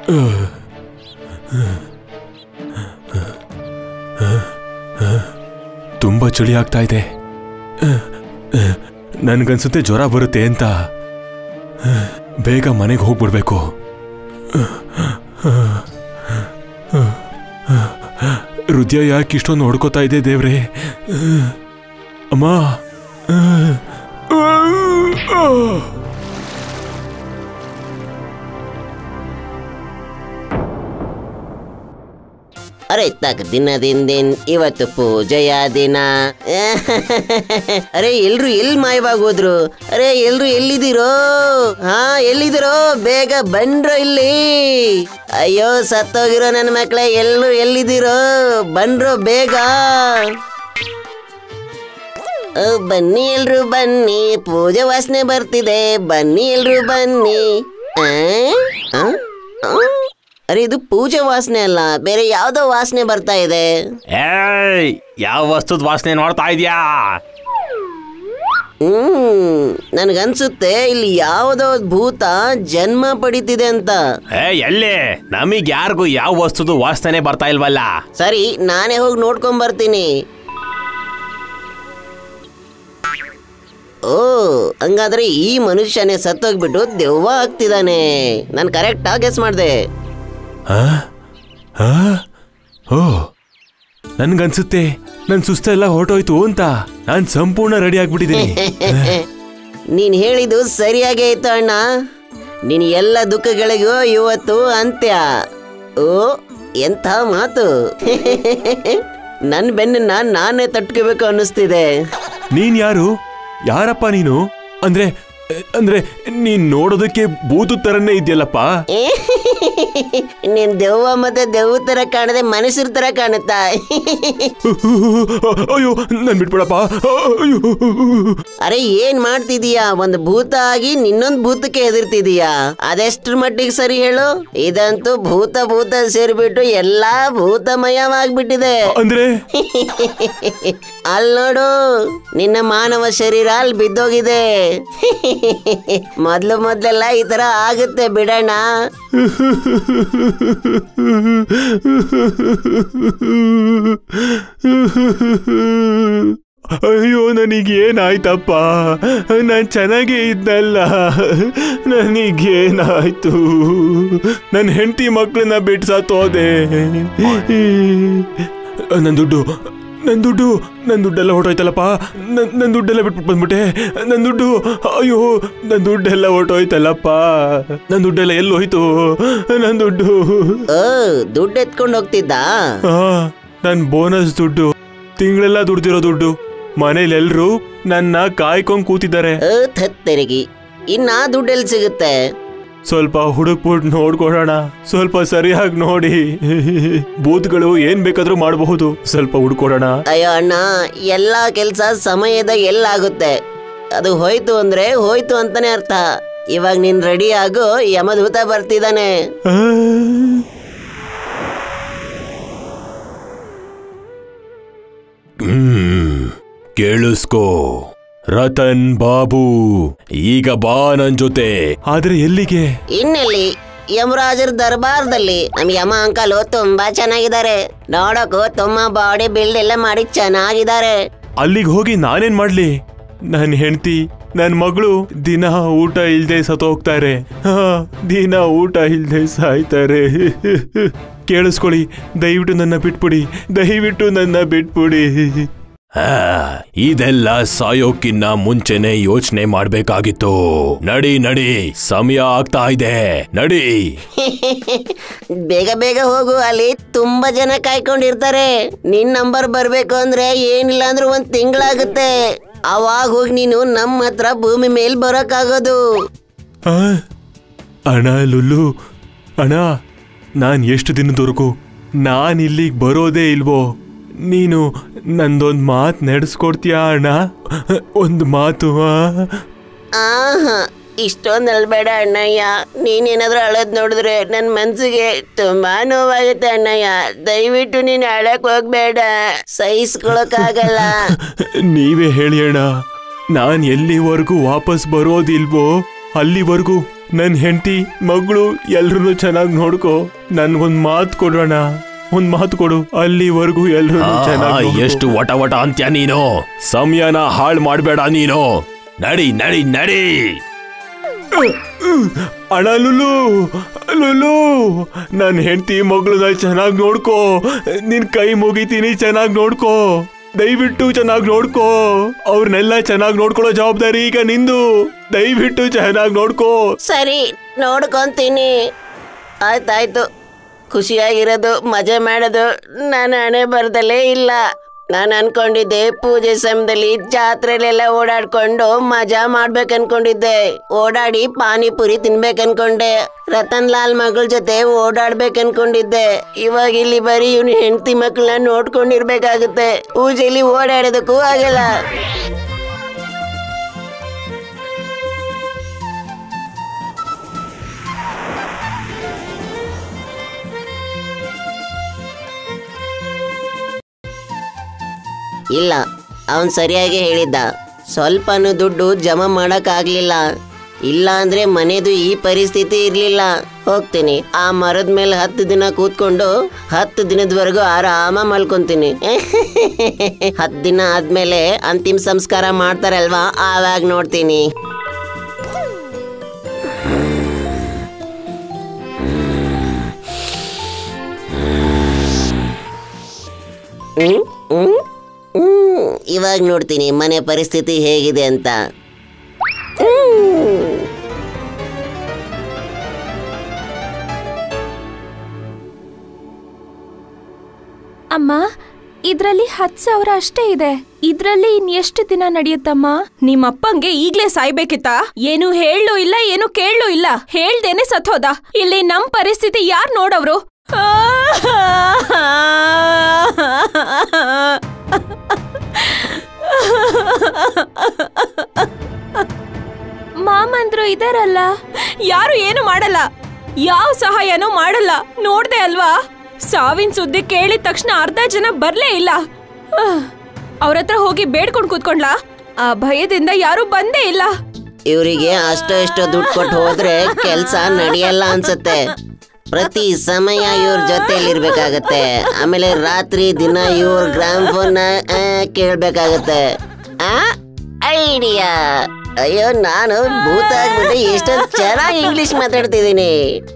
ತುಂಬಾ ಚಳಿ ಆಗ್ತಾ ಇದೆ ನನ್ಗನ್ಸುತ್ತೆ ಜ್ವರ ಬರುತ್ತೆ ಅಂತ ಬೇಗ ಮನೆಗೆ ಹೋಗ್ಬಿಡ್ಬೇಕು ಹೃದಯ ಯಾಕೆ ಇಷ್ಟೊಂದು ಹೊಡ್ಕೋತಾ ಇದೆ ದೇವ್ರೆ ಅಮ್ಮ ಅರೆ ತಕ್ ದಿನದಿಂದ ದಿನ್ ಇವತ್ತು ಪೂಜೆಯ ದಿನ ಅರೆ ಎಲ್ರು ಎಲ್ ಮಾಯವಾಗೋದ್ರು ಅರೆ ಎಲ್ರು ಎಲ್ಲಿದ್ದೀರೋ ಹಾ ಎಲ್ಲಿದ್ದೀರೋ ಬೇಗ ಬನ್ರೋ ಇಲ್ಲಿ ಅಯ್ಯೋ ಸತ್ತೋಗಿರೋ ನನ್ನ ಮಕ್ಕಳೇ ಎಲ್ರು ಎಲ್ಲಿದ್ದೀರೋ ಬನ್ರೋ ಬೇಗ ಓ, ಬನ್ನಿ ಎಲ್ರು ಬನ್ನಿ ಪೂಜೆ ವಾಸನೆ ಬರ್ತಿದೆ ಬನ್ನಿ ಎಲ್ರು ಬನ್ನಿ ಆ? ಆ? ಆ? ಅರೆ ಇದು ಪೂಜೆ ವಾಸನೆ ಅಲ್ಲ ಬೇರೆ ಯಾವ್ದೋ ವಾಸನೆ ಬರ್ತಾ ಇದೆ ಏಯ್ ಯಾವ ವಸ್ತುದ ವಾಸನೆ ನೋಡ್ತಾ ಇದ್ಯಾ ಹ್ಮ್ ನನ್ಗನ್ಸುತ್ತೆ ಇಲ್ಲಿ ಯಾವುದೋ ಭೂತ ಜನ್ಮ ಪಡಿತಿದೆ ಅಂತ ಏ ಎಲ್ಲಿ ನಮಗ್ ಯಾರಿಗೂ ಯಾವ ವಸ್ತುದು ವಾಸನೆ ಬರ್ತಾ ಇಲ್ವಲ್ಲ ಸರಿ ನಾನೇ ಹೋಗಿ ನೋಡ್ಕೊಂಡ್ ಬರ್ತೀನಿ ಓ ಹಂಗಾದ್ರೆ ಈ ಮನುಷ್ಯನೇ ಸತ್ತೋಗ್ಬಿಟ್ಟು ದೆವ್ವ ಆಗ್ತಿದ್ದಾನೆ ನಾನು ಕರೆಕ್ಟ್ ಗೆಸ್ ಮಾಡಿದೆ ಆ? ಆ? ಓ ನನ್ಗನ್ಸುತ್ತೆ ನನ್ ಸುಸ್ತೆಲ್ಲ ಹೊರಟೋಯ್ತು ಅಂತ ನಾನ್ ಸಂಪೂರ್ಣ ರೆಡಿ ಆಗ್ಬಿಟ್ಟಿದ್ದೀನಿ ನೀನ್ ಹೇಳಿದ್ದು ಸರಿಯಾಗೇ ಇತ್ತು ಅಣ್ಣ ನಿನ್ ಎಲ್ಲ ದುಃಖಗಳಿಗೂ ಇವತ್ತು ಅಂತ್ಯ ಓ ಎಂಥ ಮಾತು ನನ್ನ ಬೆನ್ನನ್ನ ನಾನೇ ತಟ್ಕೋಬೇಕು ಅನ್ನಿಸ್ತಿದೆ ನೀನ್ ಯಾರು ಯಾರಪ್ಪ ನೀನು ಅಂದ್ರೆ ಅಂದ್ರೆ ನೀನ್ ನೋಡೋದಕ್ಕೆ ಬೂತು ತರನೇ ಇದೆಯಲ್ಲಪ್ಪ ನೀನ್ ದೆವ್ವ ಮತ್ತೆ ದೆವ್ವ ತರ ಕಾಣದೆ ಮನುಷ್ಯರ ತರ ಕಾಣುತ್ತಾ ಅಯ್ಯೋ ನನ್ ಬಿಟ್ಬಿಡಪ್ಪ ಅಯ್ಯೋ ಅರೆ ಏನ್ ಮಾಡ್ತಿದೀಯಾ ಒಂದು ಭೂತ ಆಗಿ ನಿನ್ನೊಂದ್ ಭೂತಕ್ಕೆ ಹೆದರ್ತಿದೀಯಾ ಅದೆಷ್ಟ್ರ ಮಟ್ಟಿಗೆ ಸರಿ ಹೇಳು ಇದಂತೂ ಭೂತ ಭೂತ ಸೇರ್ಬಿಟ್ಟು ಎಲ್ಲಾ ಭೂತಮಯವಾಗ್ಬಿಟ್ಟಿದೆ ಅಂದ್ರೆ ಅಲ್ ನೋಡು ನಿನ್ನ ಮಾನವ ಶರೀರ ಅಲ್ಲಿ ಬಿದ್ದೋಗಿದೆ ಮೊದ್ಲು ಮೊದ್ಲೆಲ್ಲ ಈ ತರ ಆಗುತ್ತೆ ಬಿಡೋಣ ಅಯ್ಯೋ ನನಗೇನಾಯ್ತಪ್ಪ ನಾನು ಚೆನ್ನಾಗೇ ಇದ್ನಲ್ಲ ನನಗೇನಾಯ್ತು ನನ್ನ ಹೆಂಡತಿ ಮಕ್ಕಳನ್ನ ಬಿಟ್ಟು ಸತ್ತೋದೆ ನನ್ನ ದುಡ್ಡು ನನ್ನ ದುಡ್ಡು ನನ್ನ ದುಡ್ಡೆಲ್ಲ ಹೊರಟೋಯ್ತಲ್ಲಪ್ಪ ನನ್ನ ನನ್ನ ದುಡ್ಡೆಲ್ಲ ಬಿಟ್ಬಿಟ್ಟು ಬಂದ್ಬಿಟ್ಟೆ ನನ್ನ ದುಡ್ಡು ಅಯ್ಯೋ ನನ್ನ ದುಡ್ಡೆಲ್ಲ ಹೊರಟೋಯ್ತಲ್ಲಪ್ಪ ನನ್ನ ದುಡ್ಡೆಲ್ಲ ಎಲ್ಲಿ ಹೋಯ್ತು ನನ್ನ ದುಡ್ಡು ಓ ದುಡ್ಡು ಎತ್ಕೊಂಡು ಹೋಗ್ತಿದ್ದ ಆ, ನನ್ ಬೋನಸ್ ದುಡ್ಡು ತಿಂಗಳೆಲ್ಲ ದುಡ್ದಿರೋ ದುಡ್ಡು ಮನೇಲಿ ಎಲ್ರು ನನ್ನ ಕಾಯ್ಕೊಂಡ್ ಕೂತಿದ್ದಾರೆ ಓ ತತ್ತೆರಿಗೆ ಇನ್ನ ದುಡ್ಡು ಎಲ್ಲಿ ಸಿಗುತ್ತೆ ಸ್ವಲ್ಪ ಹುಡುಕ್ಬಿಟ್ಟು ನೋಡ್ಕೊಡೋಣ ಸ್ವಲ್ಪ ಸರಿಯಾಗಿ ನೋಡಿ ಬೂತ್ಗಳು ಏನ್ ಬೇಕಾದ್ರೂ ಮಾಡಬಹುದು ಸ್ವಲ್ಪ ಹುಡ್ಕೊಡೋಣ ಅಯ್ಯೋ ಅಣ್ಣ ಎಲ್ಲಾ ಕೆಲ್ಸ ಸಮಯದ ಎಲ್ಲಾಗುತ್ತೆ ಅದು ಹೋಯ್ತು ಅಂದ್ರೆ ಹೋಯ್ತು ಅಂತಾನೆ ಅರ್ಥ ಇವಾಗ ನೀನ್ ರೆಡಿ ಆಗು ಯಮದೂತ ಬರ್ತಿದ್ದಾನೆ ಆ. ಹ್ಮ್ ಕೇಳಿಸ್ಕೋ ರತನ್ ಬಾಬು ಈಗ ಬಾ ನನ್ ಜೊತೆ ಆದ್ರೆ ಎಲ್ಲಿಗೆ ಇನ್ನೆಲ್ಲಿ ಯಮರಾಜರ ದರ್ಬಾರದಲ್ಲಿ ನಮ್ ಯಮ ಅಂಕಲು ತುಂಬಾ ಚೆನ್ನಾಗಿದ್ದಾರೆ ನೋಡಕ್ಕೂ ತುಂಬಾ ಬಾಡಿ ಬಿಲ್ಡ್ ಎಲ್ಲ ಮಾಡಿ ಚೆನ್ನಾಗಿದ್ದಾರೆ ಅಲ್ಲಿಗೆ ಹೋಗಿ ನಾನೇನ್ ಮಾಡ್ಲಿ ನನ್ ಹೆಂಡತಿ ನನ್ ಮಗಳು ದಿನ ಊಟ ಇಲ್ದೆ ಸತ್ತೋಗ್ತಾರೆ ಹಾ, ದಿನ ಊಟ ಇಲ್ದೆ ಸಾಯ್ತಾರೆ ಕೇಳಿಸ್ಕೊಳ್ಳಿ ದಯವಿಟ್ಟು ನನ್ನ ಬಿಟ್ಬಿಡಿ ದಯವಿಟ್ಟು ನನ್ನ ಬಿಟ್ಬಿಡಿ ಇದೆಲ್ಲ ಸಾಯೋಕ್ಕಿನ್ನ ಮುಂಚೆನೆ ಯೋಚನೆ ಮಾಡ್ಬೇಕಾಗಿತ್ತು ನಡಿ ನಡಿ ಸಮಯ ಆಗ್ತಾ ಇದೆ ನಡಿ ಬೇಗ ಬೇಗ ಹೋಗು ಅಲ್ಲಿ ತುಂಬಾ ಜನ ಕಾಯ್ಕೊಂಡಿರ್ತಾರೆ ನಿನ್ ನಂಬರ್ ಬರ್ಬೇಕು ಅಂದ್ರೆ ಏನಿಲ್ಲ ಅಂದ್ರೂ ಒಂದ್ ತಿಂಗಳಾಗುತ್ತೆ ಅವಾಗ ಹೋಗಿ ನೀನು ನಮ್ಮ ಹತ್ರ ಭೂಮಿ ಮೇಲ್ ಬರೋಕ್ಕಾಗೋದು ಆ? ಅಣ್ಣ ಲುಲ್ಲು ಅಣ್ಣ ನಾನು ಎಷ್ಟು ದಿನದವರೆಗೂ ನಾನು ಇಲ್ಲಿಗೆ ಬರೋದೇ ಇಲ್ವೋ ನೀನು ನಂದೊಂದು ಮಾತು ನಡೆಸ್ಕೊಡ್ತೀಯಾ ಅಣ್ಣ ಒಂದು ಮಾತು ಆ? ಆಹಾ ಇಷ್ಟೊಂದು ಅಳ್ಬೇಡ ಅಣ್ಣಯ್ಯ ನೀನೇನಾದ್ರೂ ಅಳೋದ್ ನೋಡಿದ್ರೆ ನನ್ನ ಮನ್ಸಿಗೆ ತುಂಬಾ ನೋವಾಗುತ್ತೆ ಅಣ್ಣಯ್ಯ ದಯವಿಟ್ಟು ನೀನು ಅಳಕ್ ಹೋಗ್ಬೇಡ ಸಹಿಸ್ಕೊಳಕ್ಕಾಗಲ್ಲ ನೀವೇ ಹೇಳಿ ಅಣ್ಣ ನಾನು ಎಲ್ಲಿವರೆಗೂ ವಾಪಸ್ ಬರೋದಿಲ್ವೋ ಅಲ್ಲಿವರೆಗೂ ನನ್ನ ಹೆಂಡತಿ ಮಗಳು ಎಲ್ರು ಚೆನ್ನಾಗಿ ನೋಡ್ಕೋ ನನ್ಗೊಂದ್ ಮಾತು ಕೊಡೋಣ ಒಂದ್ ಮಾತು ಕೊಡು ಅಲ್ಲಿವರೆಗೂ ಎಲ್ರು ಆ, ಚೆನ್ನಾಗಿ ಎಷ್ಟು ವಟ ವಟ ಅಂತ್ಯ ನೀನು ಸಮಯನ ಹಾಳು ಮಾಡ್ಬೇಡ ನೀನು ನಡಿ ನಡಿ ನಡಿ ಅಣ ಲುಲು ಲುಲು ನನ್ನ ಹೆಂಡತಿ ಮಗಳನ್ನ ಚೆನ್ನಾಗಿ ನೋಡ್ಕೋ ನಿನ್ ಕೈ ಮುಗಿತೀನಿ ಚೆನ್ನಾಗಿ ನೋಡ್ಕೋ ದಯವಿಟ್ಟು ಚೆನ್ನಾಗಿ ನೋಡ್ಕೋ ಅವ್ರನ್ನೆಲ್ಲ ಚೆನ್ನಾಗಿ ನೋಡ್ಕೊಳ್ಳೋ ಜವಾಬ್ದಾರಿ ಈಗ ನಿಂದು ದಯವಿಟ್ಟು ಚೆನ್ನಾಗಿ ನೋಡ್ಕೋ ಸರಿ ನೋಡ್ಕೊಂತೀನಿ ಆಯ್ತಾಯ್ತು ಖುಷಿಯಾಗಿರೋದು ಮಜಾ ಮಾಡೋದು ನಾನು ಹಣೆ ಬರ್ದಲೇ ಇಲ್ಲ ನಾನು ಅನ್ಕೊಂಡಿದ್ದೆ ಪೂಜೆ ಸಮಯದಲ್ಲಿ ಜಾತ್ರೆಲೆಲ್ಲ ಓಡಾಡ್ಕೊಂಡು ಮಜಾ ಮಾಡ್ಬೇಕು ಅನ್ಕೊಂಡಿದ್ದೆ ಓಡಾಡಿ ಪಾನಿಪುರಿ ತಿನ್ಬೇಕು ಅನ್ಕೊಂಡೆ ರತನ್ ಲಾಲ್ ಮಗಳ ಜೊತೆ ಓಡಾಡ್ಬೇಕು ಅನ್ಕೊಂಡಿದ್ದೆ ಇವಾಗ ಇಲ್ಲಿ ಬರೀ ಇವ್ನ ಹೆಂಡತಿ ಮಕ್ಕಳನ್ನ ನೋಡ್ಕೊಂಡಿರ್ಬೇಕಾಗುತ್ತೆ ಪೂಜೆಯಲ್ಲಿ ಓಡಾಡೋದಕ್ಕೂ ಆಗಲ್ಲ ಇಲ್ಲ ಅವನ್ ಸರಿಯಾಗಿ ಹೇಳಿದ್ದ ಸ್ವಲ್ಪನೂ ದುಡ್ಡು ಜಮಾ ಮಾಡಕ್ಕಾಗ್ಲಿಲ್ಲ ಇಲ್ಲ ಅಂದ್ರೆ ಮನೆದು ಈ ಪರಿಸ್ಥಿತಿ ಇರ್ಲಿಲ್ಲ ಹೋಗ್ತೀನಿ ಆ ಮರದ ಮೇಲೆ ಹತ್ತು ದಿನ ಕೂತ್ಕೊಂಡು ಹತ್ತು ದಿನದವರೆಗೂ ಆರಾಮ ಮಲ್ಕೊಂತೀನಿ ಹತ್ತು ದಿನ ಆದ್ಮೇಲೆ ಅಂತಿಮ ಸಂಸ್ಕಾರ ಮಾಡ್ತಾರಲ್ವಾ ಆವಾಗ ನೋಡ್ತೀನಿ ಹ್ಮ್? ಹ್ಮ್? ಹ್ಮ್. ಇವಾಗ ನೋಡ್ತೀನಿ ಮನೆ ಪರಿಸ್ಥಿತಿ ಹೇಗಿದೆ ಅಂತ ಅಮ್ಮ ಇದ್ರಲ್ಲಿ ಹತ್ ಸಾವಿರ ಅಷ್ಟೇ ಇದೆ ಇದ್ರಲ್ಲಿ ಇನ್ ಎಷ್ಟು ದಿನ ನಡೆಯುತ್ತಮ್ಮ ನಿಮ್ಮಪ್ಪಂಗೆ ಈಗ್ಲೇ ಸಾಯ್ಬೇಕಿತ್ತ ಏನು ಹೇಳು ಇಲ್ಲ ಏನು ಕೇಳಲು ಇಲ್ಲ ಹೇಳ್ದೇನೆ ಸತ್ತೋದ ಇಲ್ಲಿ ನಮ್ ಪರಿಸ್ಥಿತಿ ಯಾರ್ ನೋಡವ್ರು ಮಾಮಂದ್ರು ಇದಾರಲ್ಲ ಯಾರು ಏನು ಮಾಡಲ್ಲ ಯಾವ ಸಹಾಯನೂ ಮಾಡಲ್ಲ ನೋಡ್ದೆ ಅಲ್ವಾ ಸಾವಿನ ಸುದ್ದಿ ಕೇಳಿದ ತಕ್ಷಣ ಅರ್ಧ ಜನ ಬರ್ಲೇ ಇಲ್ಲ ಅವ್ರ ಹತ್ರ ಹೋಗಿ ಬೇಡ್ಕೊಂಡ್ ಕೂತ್ಕೊಂಡ್ಲಾ ಆ ಭಯದಿಂದ ಯಾರು ಬಂದೇ ಇಲ್ಲ ಇವರಿಗೆ ಅಷ್ಟೋ ಇಷ್ಟೋ ದುಡ್ಡು ಕೊಟ್ಟು ಹೋದ್ರೆ ಕೆಲ್ಸ ನಡೆಯಲ್ಲ ಅನ್ಸತ್ತೆ ಪ್ರತಿ ಸಮಯ ಇವ್ರ ಜೊತೆಲಿ ಇರ್ಬೇಕಾಗತ್ತೆ ಆಮೇಲೆ ರಾತ್ರಿ ದಿನ ಇವ್ರ ಗ್ರಾಮ್ ಫೋನ್ ಕೇಳ್ಬೇಕಾಗತ್ತೆ ಆ ಐಡಿಯಾ ಅಯ್ಯೋ ನಾನು ಭೂತ ಆಗ್ಬಿಟ್ಟು ಎಷ್ಟೊಂದು ಚೆನ್ನಾಗಿ ಇಂಗ್ಲಿಷ್ ಮಾತಾಡ್ತಿದ್ದೀನಿ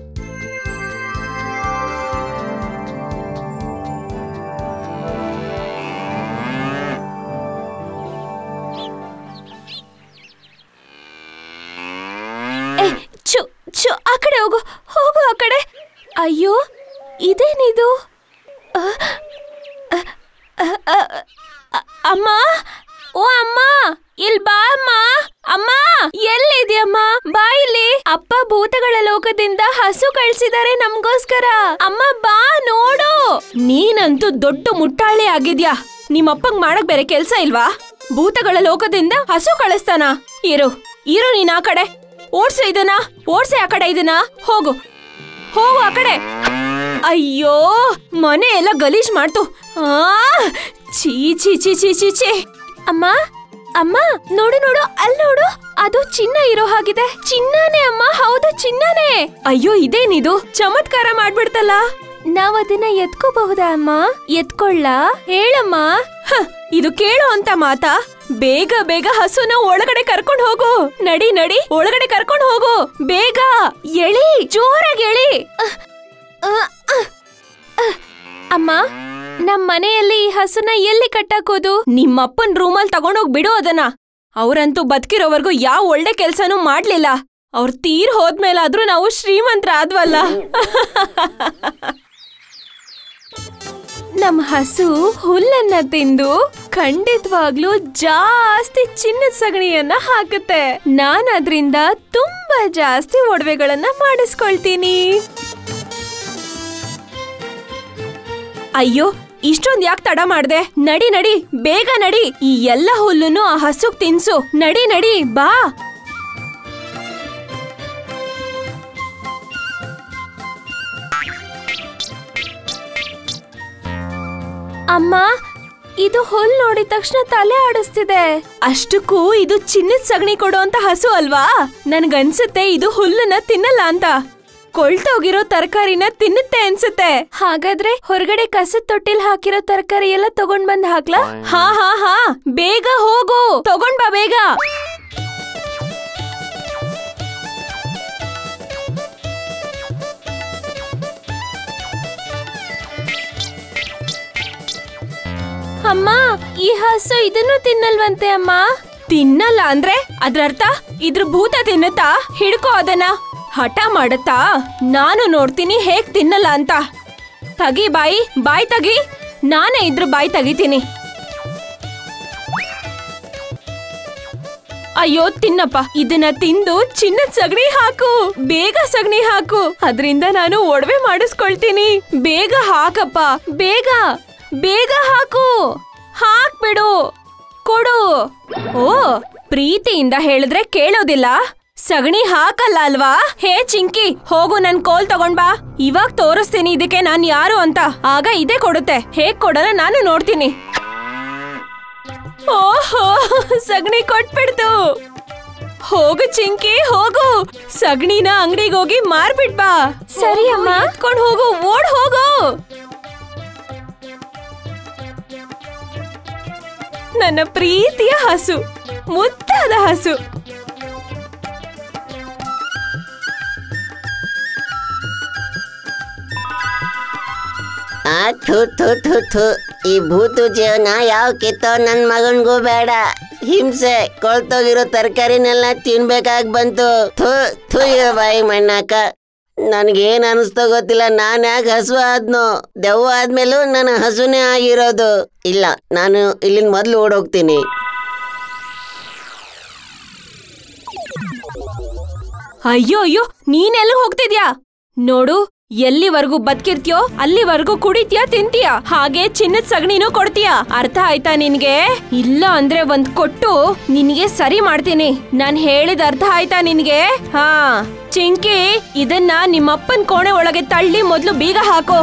ಏ ಚು ಚು ಆ ಕಡೆ ಹೋಗು ಹೋಗು ಆ ಕಡೆ ಅಯ್ಯೋ ಇದೇನಿದು ಅ, ಅ, ಅ, ಅ, ಅ, ಅಮ್ಮ ಓ ಅಮ್ಮ ಇಲ್ ಬಾ ಅಮ್ಮ ಅಮ್ಮ ಎಲ್ಲಿದ್ಯಮ್ಮ ಬಾ ಇಲ್ಲಿ ಅಪ್ಪ ಭೂತಗಳ ಲೋಕದಿಂದ ಹಸು ಕಳ್ಸಿದಾರೆ ನಮ್ಗೋಸ್ಕರ ಅಮ್ಮ ಬಾ ನೋಡು ನೀನಂತೂ ದೊಡ್ಡ ಮುಟ್ಟಾಳೆ ಆಗಿದ್ಯಾ ನಿಮ್ಮಪ್ಪಂಗ್ ಮಾಡಕ್ ಬೇರೆ ಕೆಲ್ಸ ಇಲ್ವಾ ಭೂತಗಳ ಲೋಕದಿಂದ ಹಸು ಕಳಿಸ್ತಾನ ಇರು ಇರು ನೀನ್ ಆ ಕಡೆ ಓಡ್ಸು ಇದನ್ನ ಓಡ್ಸೆ ಆ ಕಡೆ ಇದನ್ನ ಹೋಗು ಹೋಗು ಆ ಕಡೆ ಅಯ್ಯೋ ಮನೆ ಎಲ್ಲ ಗಲೀಜ್ ಮಾಡ್ತು ಆ ಛೀ ಛೀ ಛೀ ಛೀ ಛೀ ಛೀ ಅಮ್ಮ ಅಮ್ಮ ನೋಡು ನೋಡು ಅಲ್ಲಿ ನೋಡು ಅದು ಚಿನ್ನ ಇರೋ ಹಾಗಿದೆ ಚಿನ್ನನೇ ಅಮ್ಮ ಹೌದು ಚಿನ್ನನೇ ಅಯ್ಯೋ ಇದೇನಿದು ಚಮತ್ಕಾರ ಮಾಡ್ಬಿಡ್ತಲ್ಲ ನಾವ್ ಅದನ್ನ ಎತ್ಕೋಬಹುದಾ ಅಮ್ಮ ಎತ್ಕೊಳ್ಳ ಹೇಳಮ್ಮ ಹ, ಇದು ಕೇಳೋ ಅಂತ ಮಾತಾ ಬೇಗ ಬೇಗ ಹಸುನ ಒಳಗಡೆ ಕರ್ಕೊಂಡ್ ಹೋಗು ನಡಿ ನಡಿ ಒಳಗಡೆ ಕರ್ಕೊಂಡ್ ಹೋಗು ಬೇಗ ಎಳಿ ಜೋರಾಗಿ ಎಳಿ ಅಹ್, ಅಹ್, ಅಹ್, ಅಹ್. ಅಮ್ಮ ನಮ್ ಮನೆಯಲ್ಲಿ ಈ ಹಸುನ ಎಲ್ಲಿ ಕಟ್ಟಾಕೋದು ನಿಮ್ಮಪ್ಪನ್ ರೂಮಲ್ಲಿ ತಗೊಂಡೋಗ್ ಬಿಡು ಅದನ್ನ ಅವ್ರಂತೂ ಬದುಕಿರೋವರೆಗೂ ಯಾವ ಒಳ್ಳೆ ಕೆಲ್ಸನೂ ಮಾಡ್ಲಿಲ್ಲ ಅವ್ರ ತೀರ್ ಹೋದ್ಮೇಲಾದ್ರೂ ನಾವು ಶ್ರೀಮಂತರ ಆದ್ವಲ್ಲ ನಮ್ ಹಸು ಹುಲ್ಲನ್ನ ತಿಂದು ಖಂಡಿತವಾಗ್ಲೂ ಜಾಸ್ತಿ ಚಿನ್ನದ ಸಗಣಿಯನ್ನ ಹಾಕುತ್ತೆ ನಾನ್ ಅದ್ರಿಂದ ತುಂಬಾ ಜಾಸ್ತಿ ಒಡವೆಗಳನ್ನ ಮಾಡಿಸ್ಕೊಳ್ತೀನಿ ಅಯ್ಯೋ ಇಷ್ಟೊಂದ್ ಯಾಕೆ ತಡ ಮಾಡ್ದೆ ನಡಿ ನಡಿ ಬೇಗ ನಡಿ ಈ ಎಲ್ಲ ಹುಲ್ಲನ್ನು ಆ ಹಸುಗ್ ತಿನ್ಸು ನಡಿ ನಡಿ ಬಾ ಅಮ್ಮ ಇದು ಹುಲ್ ನೋಡಿದ ತಕ್ಷಣ ತಲೆ ಆಡಿಸ್ತಿದೆ ಅಷ್ಟಕ್ಕೂ ಇದು ಚಿನ್ನದ ಸಗಣಿ ಕೊಡುವಂತ ಹಸು ಅಲ್ವಾ ನನ್ಗನ್ಸುತ್ತೆ ಇದು ಹುಲ್ಲನ್ನ ತಿನ್ನಲ್ಲ ಅಂತ ಕೊಳ್ತೋಗಿರೋ ತರಕಾರಿನ ತಿನ್ನುತ್ತೆ ಅನ್ಸುತ್ತೆ ಹಾಗಾದ್ರೆ ಹೊರಗಡೆ ಕಸದ ತೊಟ್ಟಿಲ್ ಹಾಕಿರೋ ತರಕಾರಿ ಎಲ್ಲ ತಗೊಂಡ್ ಬಂದ್ ಹಾಕ್ಲಾ ಹಾ ಹಾ ಹಾ ಬೇಗ ಹೋಗು ತಗೊಂಡ್ ಬಾ ಬೇಗ ಅಮ್ಮ ಈ ಹಸು ಇದನ್ನು ತಿನ್ನಲ್ವಂತೆ ಅಮ್ಮ ತಿನ್ನಲ್ಲ ಅಂದ್ರೆ ಅದ್ರರ್ಥ ಇದ್ರ ಭೂತ ತಿನ್ನುತ್ತಾ ಹಿಡ್ಕೋ ಅದನ್ನ ಹಠ ಮಾಡತ್ತಾ ನಾನು ನೋಡ್ತೀನಿ ಹೇಗ್ ತಿನ್ನಲ್ಲ ಅಂತ ತಗಿ ಬಾಯಿ ಬಾಯ್ ತಗಿ ನಾನೇ ಇದ್ರ ಬಾಯ್ ತೆಗಿತೀನಿ ಅಯ್ಯೋ ತಿನ್ನಪ್ಪ ಇದನ್ನ ತಿಂದು ಚಿನ್ನದ ಸಗಣಿ ಹಾಕು ಬೇಗ ಸಗಣಿ ಹಾಕು ಅದರಿಂದ ನಾನು ಒಡವೆ ಮಾಡಿಸ್ಕೊಳ್ತೀನಿ ಬೇಗ ಹಾಕಪ್ಪ ಬೇಗ ಬೇಗ ಹಾಕು ಹಾಕ್ಬಿಡು ಕೊಡು ಓ ಪ್ರೀತಿಯಿಂದ ಹೇಳಿದ್ರೆ ಕೇಳೋದಿಲ್ಲ ಸಗಣಿ ಹಾಕಲ್ಲ ಅಲ್ವಾ ಹೇ ಚಿಂಕಿ ಹೋಗು ನನ್ ಕೋಲ್ ತಗೊಂಡ್ ಬಾ ಇವಾಗ ತೋರಿಸ್ತೀನಿ ಇದಕ್ಕೆ ನಾನ್ ಯಾರು ಅಂತ ಆಗ ಇದೇ ಕೊಡುತ್ತೆ ಹೇಗ್ ಕೊಡಲ್ಲ ನಾನು ನೋಡ್ತೀನಿ ಓಹೋ ಸಗಣಿ ಕೊಟ್ಬಿಡ್ತು ಹೋಗು ಚಿಂಕಿ ಹೋಗು ಸಗಣಿನ ಅಂಗಡಿಗೆ ಹೋಗಿ ಮಾರ್ಬಿಟ್ ಬಾ ಸರಿ ಅಮ್ಮ ಕೊಂಡ್ ಹೋಗು ಓಡ್ ಹೋಗು ನನ್ನ ಪ್ರೀತಿಯ ಹಸು ಮುದ್ದಾದ ಹಸು ಆ ಥು ಥು ಥು ಥು ಈ ಭೂತು ಜೀವನ ಯಾವ ಕಿತ್ತೋ ನನ್ನ ಮಗನ್ಗೂ ಬೇಡ ಹಿಂಸೆ ಕೊಳ್ತೋಗಿರೋ ತರಕಾರಿನೆಲ್ಲ ತಿನ್ಬೇಕಾಗ್ ಬಂತು ಥು ಥು ಇರೋ ಬಾಯಿ ಮಣ್ಣಾಕ ನನ್ಗೇನ್ ಅನಿಸ್ತೋ ಗೊತ್ತಿಲ್ಲ ನಾನ್ ಯಾಕೆ ಹಸು ಆದ್ನೋ ದೆವ್ವ ಆದ್ಮೇಲೂ ನನ್ನ ಹಸುನೇ ಆಗಿರೋದು ಇಲ್ಲ ನಾನು ಇಲ್ಲಿಂದ ಮೊದ್ಲು ಓಡೋಗ್ತೀನಿ ಅಯ್ಯೋ ಅಯ್ಯೋ ನೀನೆಲ್ಲ ಹೋಗ್ತಿದ್ಯಾ ನೋಡು ಎಲ್ಲಿವರೆಗೂ ಬದುಕಿರ್ತೀಯೋ ಅಲ್ಲಿವರೆಗೂ ಕುಡಿತೀಯಾ ತಿಂತೀಯಾ ಹಾಗೆ ಚಿನ್ನದ ಸಗಣಿನೂ ಕೊಡ್ತೀಯಾ ಅರ್ಥ ಆಯ್ತಾ ನಿನ್ಗೆ ಇಲ್ಲ ಅಂದ್ರೆ ಒಂದ್ ಕೊಟ್ಟು ನಿನ್ಗೆ ಸರಿ ಮಾಡ್ತೀನಿ ನಾನ್ ಹೇಳಿದ ಅರ್ಥ ಆಯ್ತಾ ನಿನ್ಗೆ ಹಾ ಚಿಂಕಿ ಇದನ್ನ ನಿಮ್ಮಪ್ಪನ್ ಕೋಣೆ ಒಳಗೆ ತಳ್ಳಿ ಮೊದ್ಲು ಬೀಗ ಹಾಕೋ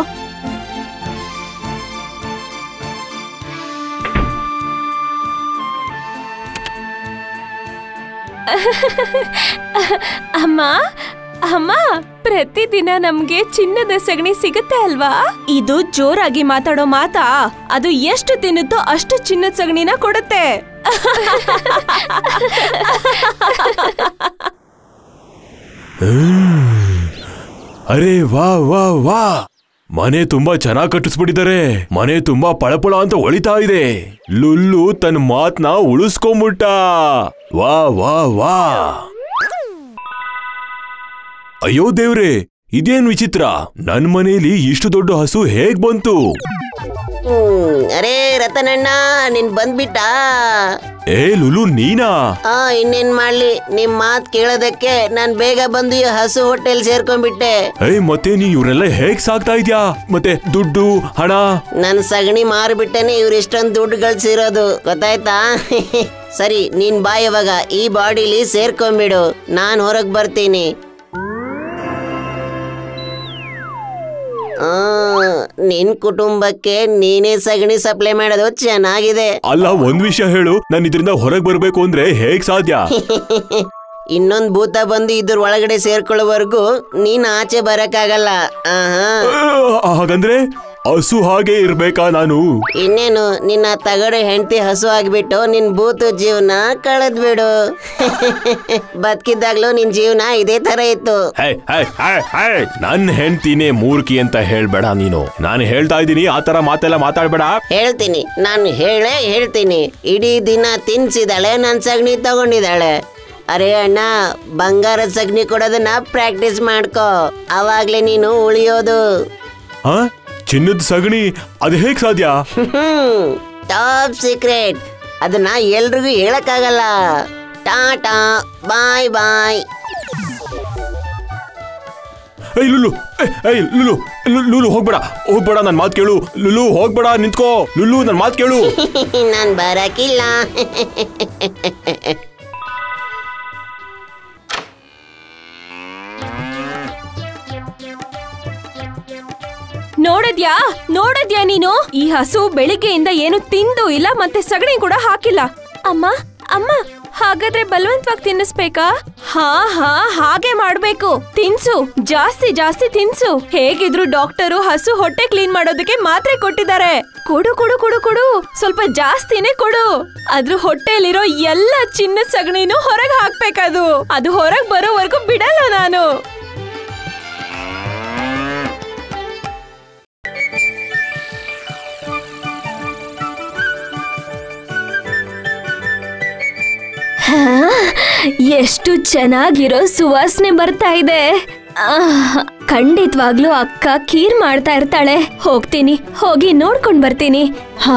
ಅಮ್ಮ ಅಮ್ಮ ಪ್ರತಿದಿನ ನಮ್ಗೆ ಚಿನ್ನದ ಸಗಣಿ ಸಿಗುತ್ತೆ ಅಲ್ವಾ ಇದು ಜೋರಾಗಿ ಮಾತಾಡೋ ಮಾತಾ ಅದು ಎಷ್ಟು ತಿನ್ನುತ್ತೋ ಅಷ್ಟು ಚಿನ್ನದ ಸಗಣಿನ ಕೊಡುತ್ತೆ ಅರೆ ವಾ ವಾ ವಾ ಮನೆ ತುಂಬಾ ಚೆನ್ನಾಗಿ ಕಟ್ಟಿಸ್ಬಿಟ್ಟಿದ್ದಾರೆ ಮನೆ ತುಂಬಾ ಪಳಪಳ ಅಂತ ಹೊಳಿತಾ ಇದೆ ಲುಲ್ಲು ತನ್ನ ಮಾತ್ನ ಉಳಿಸ್ಕೊಂಬಿಟ್ಟ ವಾ ವಾ ವಾ ಅಯ್ಯೋ ದೇವ್ರೆ ಇದೇನ್ ವಿಚಿತ್ರ ನನ್ ಮನೇಲಿ ಇಷ್ಟು ದೊಡ್ಡ ಹಸು ಹೇಗ್ ಬಂತು ಹ್ಮ್ ಅರೇ ರತನಣ್ಣ ನೀನ್ ಬಂದ್ಬಿಟ್ಟ ಏ ಲುಲು ನೀನಾ ಆ ಇನ್ನೇನ್ ಮಾಡ್ಲಿ ನಿಮ್ ಮಾತ್ ಕೇಳೋದಕ್ಕೆ ನಾನ್ ಬೇಗ ಬಂದು ಈ ಹಸು ಹೋಟೆಲ್ ಸೇರ್ಕೊಂಡ್ಬಿಟ್ಟೆ ಏಯ್ ಮತ್ತೆ ನೀ ಇವ್ರೆಲ್ಲ ಹೇಗ್ ಸಾಕ್ತಾ ಇದ್ಯಾ ಮತ್ತೆ ದುಡ್ಡು ಹಣ ನನ್ ಸಗಣಿ ಮಾರ್ಬಿಟ್ಟನೆ ಇವ್ರು ಇಷ್ಟೊಂದು ದುಡ್ಡು ಗಳಿಸಿರೋದು ಗೊತ್ತಾಯ್ತಾ ಸರಿ ನೀನ್ ಬಾ ಇವಾಗ ಈ ಬಾಡಿಲಿ ಸೇರ್ಕೊಂಡ್ಬಿಡು ನಾನ್ ಹೊರಗ್ ಬರ್ತೀನಿ ಆ, ನಿನ್ ಕುಟುಂಬಕ್ಕೆ ನೀನೇ ಸಗಣಿ ಸಪ್ಲೈ ಮಾಡೋದು ಚೆನ್ನಾಗಿದೆ ಅಲ್ಲ ಒಂದ್ ವಿಷಯ ಹೇಳು ನಾನು ಇದರಿಂದ ಹೊರಗ್ ಬರ್ಬೇಕು ಅಂದ್ರೆ ಹೇಗ್ ಸಾಧ್ಯ ಇನ್ನೊಂದ್ ಭೂತ ಬಂದು ಇದ್ರ ಒಳಗಡೆ ಸೇರ್ಕೊಳ್ಳೋವರೆಗೂ ನೀನ್ ಆಚೆ ಬರಕ್ಕಾಗಲ್ಲ ಆಹಾ ಆ, ಹಾಗಂದ್ರೆ ಹಸು ಹಾಗೆ ಇರ್ಬೇಕಾ ನಾನು ಇನ್ನೇನು ನಿನ್ನ ತಗಡು ಹೆಂಡತಿ ಹಸು ಆಗ್ಬಿಟ್ಟು ನಿನ್ ಭೂತು ಜೀವನ ಕಳೆದ್ಬಿಡು ಬದುಕಿದ್ದಾಗ್ಲೂ ನಿನ್ ಜೀವನ ಇದೇ ತರ ಇತ್ತು ಹೇ, ಹೇ, ಹೇ, ಹೇ, ನನ್ ಹೆಂಡ್ತಿನೇ ಮೂರ್ಖಿ ಅಂತ ಹೇಳ್ಬೇಡ ನೀನು ನಾನು ಹೇಳ್ತಾ ಇದ್ದೀನಿ ಆ ತರ ಮಾತೆಲ್ಲ ಮಾತಾಡ್ಬೇಡ ಹೇಳ್ತೀನಿ ನಾನು ಹೇಳೇ ಹೇಳ್ತೀನಿ ಇಡೀ ದಿನ ತಿನ್ಸಿದಾಳೆ ನನ್ ಸಗಣಿ ತಗೊಂಡಿದ್ದಾಳೆ ಅರೆ ಅಣ್ಣ ಬಂಗಾರದ ಸಗಣಿ ಕೊಡೋದನ್ನ ಪ್ರಾಕ್ಟೀಸ್ ಮಾಡ್ಕೋ ಅವಾಗ್ಲೇ ನೀನು ಉಳಿಯೋದು ಆ ಚಿನ್ನದ ಸಗಣಿ ಅದು ಹೇಗ್ ಸಾಧ್ಯ ಟಾಪ್ ಸೀಕ್ರೆಟ್ ಅದನ್ನ ಎಲ್ರಿಗೂ ಹೇಳಕ್ಕಾಗಲ್ಲ ಟಾಟಾ ಬಾಯ್ ಬಾಯ್ ಏಯ್ ಲುಲು ಏಯ್, ಏಯ್ ಲುಲು ಲು- ಲುಲು ಹೋಗ್ಬೇಡ ಹೋಗ್ಬೇಡ ನನ್ ಮಾತ್ ಕೇಳು ಲುಲು ಹೋಗ್ಬೇಡ ನಿಂತ್ಕೋ ಲುಲು ನನ್ ಮಾತ್ ಕೇಳು ನಾನ್ ಬರಕಿಲ್ಲ ನೋಡಿದ್ಯಾ ನೋಡದ್ಯಾ ನೀನು ಈ ಹಸು ಬೆಳಿಗ್ಗೆಯಿಂದ ಏನು ತಿಂದು ಇಲ್ಲ ಮತ್ತೆ ಸಗಣಿ ಕೂಡ ಹಾಕಿಲ್ಲ ಅಮ್ಮ ಅಮ್ಮ ಹಾಗಾದ್ರೆ ಬಲವಂತವಾಗಿ ತಿನ್ನಿಸ್ಬೇಕಾ ಹಾ ಹಾ ಹಾಗೆ ಮಾಡ್ಬೇಕು ತಿನ್ಸು ಜಾಸ್ತಿ ಜಾಸ್ತಿ ತಿನ್ಸು ಹೇಗಿದ್ರು ಡಾಕ್ಟರು ಹಸು ಹೊಟ್ಟೆ ಕ್ಲೀನ್ ಮಾಡೋದಕ್ಕೆ ಮಾತ್ರೆ ಕೊಟ್ಟಿದ್ದಾರೆ ಕೊಡು ಕೊಡು ಕೊಡು ಕೊಡು ಸ್ವಲ್ಪ ಜಾಸ್ತಿನೇ ಕೊಡು ಅದ್ರ ಹೊಟ್ಟೆಲಿರೋ ಎಲ್ಲ ಚಿನ್ನದ ಸಗಣಿನೂ ಹೊರಗೆ ಹಾಕ್ಬೇಕದು ಅದು ಹೊರಗ್ ಬರೋವರೆಗೂ ಬಿಡಲ್ಲ ನಾನು ಎಷ್ಟು ಚೆನ್ನಾಗಿರೋ ಸುವಾಸನೆ ಬರ್ತಾ ಇದೆ ಆಹ್, ಖಂಡಿತ್ವಾಗ್ಲೂ ಅಕ್ಕ ಖೀರ್ ಮಾಡ್ತಾ ಇರ್ತಾಳೆ ಹೋಗ್ತೀನಿ ಹೋಗಿ ನೋಡ್ಕೊಂಡ್ ಬರ್ತೀನಿ ಹಾ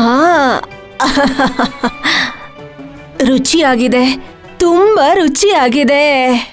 ರುಚಿಯಾಗಿದೆ ತುಂಬಾ ರುಚಿಯಾಗಿದೆ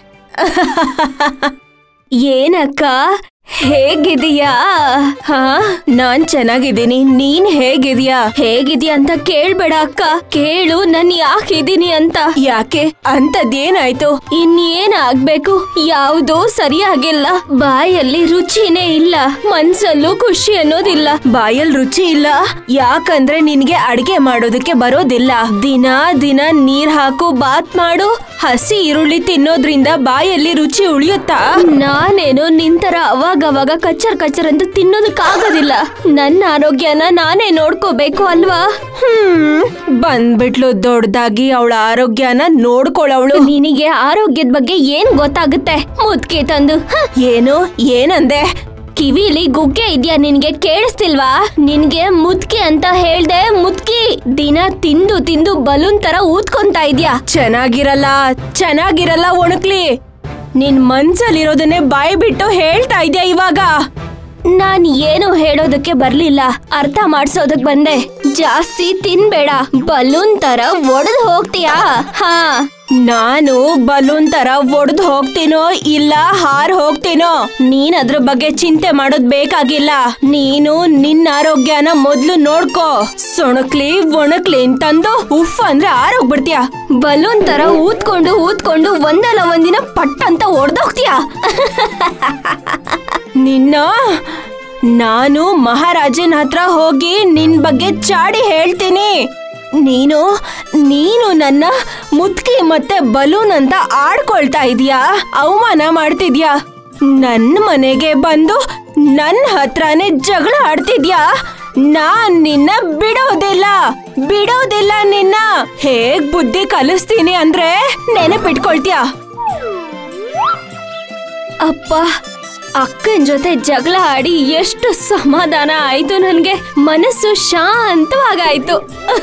ಏನಕ್ಕ ಹೇಗಿದೀಯಾ ಹಾ ನಾನ್ ಚೆನ್ನಾಗಿದ್ದೀನಿ ನೀನ್ ಹೇಗಿದ್ಯಾ ಹೇಗಿದ್ಯಾ ಅಂತ ಕೇಳ್ಬೇಡ ಅಕ್ಕ ಕೇಳು ನನ್ ಯಾಕಿದೀನಿ ಅಂತ ಯಾಕೆ ಅಂತದ್ದೇನಾಯ್ತು ಇನ್ನೇನ್ ಆಗ್ಬೇಕು ಯಾವ್ದೂ ಸರಿಯಾಗಿಲ್ಲ ಬಾಯಲ್ಲಿ ರುಚಿನೇ ಇಲ್ಲ ಮನ್ಸಲ್ಲೂ ಖುಷಿ ಅನ್ನೋದಿಲ್ಲ ಬಾಯಲ್ಲಿ ರುಚಿ ಇಲ್ಲ ಯಾಕಂದ್ರೆ ನಿನ್ಗೆ ಅಡ್ಗೆ ಮಾಡೋದಕ್ಕೆ ಬರೋದಿಲ್ಲ ದಿನ ದಿನ ನೀರ್ ಹಾಕು ಬಾತ್ ಮಾಡು ಹಸಿ ಈರುಳ್ಳಿ ತಿನ್ನೋದ್ರಿಂದ ಬಾಯಲ್ಲಿ ರುಚಿ ಉಳಿಯುತ್ತಾ ನಾನೇನು ನಿಂತರ ಅವಾಗವಾಗ ಕಚ್ಚರ್ ಕಚ್ಚರ್ ಅಂತ ತಿನ್ನೋದಕ್ಕಾಗೋದಿಲ್ಲ ನನ್ನ ಆರೋಗ್ಯನ ನಾನೇ ನೋಡ್ಕೋಬೇಕು ಅಲ್ವಾ ಹ್ಮ್ ಬಂದ್ಬಿಟ್ಲು ದೊಡ್ಡದಾಗಿ ಅವಳ ಆರೋಗ್ಯನ ನೋಡ್ಕೊಳ್ಳವಳು ನಿನಗೆ ಆರೋಗ್ಯದ ಬಗ್ಗೆ ಏನ್ ಗೊತ್ತಾಗುತ್ತೆ ಮುದ್ಕೆ ತಂದು ಹ, ಏನು ಏನಂದೆ ಕಿವಿಲಿ ಗುಗ್ಗೆ ಇದ್ಯಾ ನಿನ್ಗೆ ಕೇಳಿಸ್ತಿಲ್ವಾ ನಿನ್ಗೆ ಮುದ್ಕಿ ಅಂತ ಹೇಳ್ದೆ ಮುದ್ಕಿ ದಿನ ತಿಂದು ತಿಂದು ಬಲೂನ್ ತರ ಊದ್ಕೊಂತ ಇದ್ಯಾ ಚೆನ್ನಾಗಿರಲ್ಲ ಚೆನ್ನಾಗಿರಲ್ಲ ಒಣಕ್ಲಿ ನಿನ್ ಮನ್ಸಲ್ಲಿರೋದನ್ನೇ ಬಾಯಿ ಬಿಟ್ಟು ಹೇಳ್ತಾ ಇದ್ಯಾ ಇವಾಗ ನಾನ್ ಏನು ಹೇಳೋದಕ್ಕೆ ಬರ್ಲಿಲ್ಲ ಅರ್ಥ ಮಾಡ್ಸೋದಕ್ ಬಂದೆ ಜಾಸ್ತಿ ತಿನ್ಬೇಡ ಬಲೂನ್ ತರ ಒಡೆದು ಹೋಗ್ತೀಯಾ ಹಾ ನಾನು ಬಲೂನ್ ತರ ಒಡೆದು ಹೋಗ್ತೀನೋ ಇಲ್ಲ ಹಾರ್ ಹೋಗ್ತೀನೋ ನೀನ್ ಅದ್ರ ಬಗ್ಗೆ ಚಿಂತೆ ಮಾಡೋದ್ ಬೇಕಾಗಿಲ್ಲ ನೀನು ನಿನ್ನ ಆರೋಗ್ಯನ ಮೊದ್ಲು ನೋಡ್ಕೋ ಸೊಣಕ್ಲಿ ಒಣಕ್ಲಿ ಅಂತಂದು ಉಫ್ ಅಂದ್ರೆ ಆರೋಗ್ಬಿಡ್ತೀಯ ಬಲೂನ್ ತರ ಊದ್ಕೊಂಡು ಊದ್ಕೊಂಡು ಒಂದಲ್ಲ ಒಂದಿನ ಪಟ್ ಅಂತ ಒಡ್ದೋಗ್ತೀಯ ನಿನ್ನ ನಾನು ಮಹಾರಾಜನ ಹತ್ರ ಹೋಗಿ ನಿನ್ ಬಗ್ಗೆ ಚಾಡಿ ಹೇಳ್ತೀನಿ ನೀನು ನೀನು ನನ್ನ ಮುತ್ಕಿ ಮತ್ತೆ ಬಲೂನ್ ಅಂತ ಆಡ್ಕೊಳ್ತಾ ಇದೀಯಾ ಅವಮಾನ ಮಾಡ್ತಿದ್ಯಾ ನನ್ನ ಮನೆಗೆ ಬಂದು ನನ್ನ ಹತ್ರನೇ ಜಗಳ ಆಡ್ತಿದ್ಯಾ ನಾನ್ ನಿನ್ನ ಬಿಡೋದಿಲ್ಲ ಬಿಡೋದಿಲ್ಲ ನಿನ್ನ ಹೇಗ್ ಬುದ್ಧಿ ಕಲಿಸ್ತೀನಿ ಅಂದ್ರೆ ನೆನಪಿಟ್ಕೊಳ್ತೀಯಾ ಅಪ್ಪ ಅಕ್ಕನ ಜೊತೆ ಜಗಳ ಆಡಿ ಎಷ್ಟು ಸಮಾಧಾನ ಆಯ್ತು ನನ್ಗೆ ಮನಸ್ಸು ಶಾಂತವಾಗಾಯ್ತು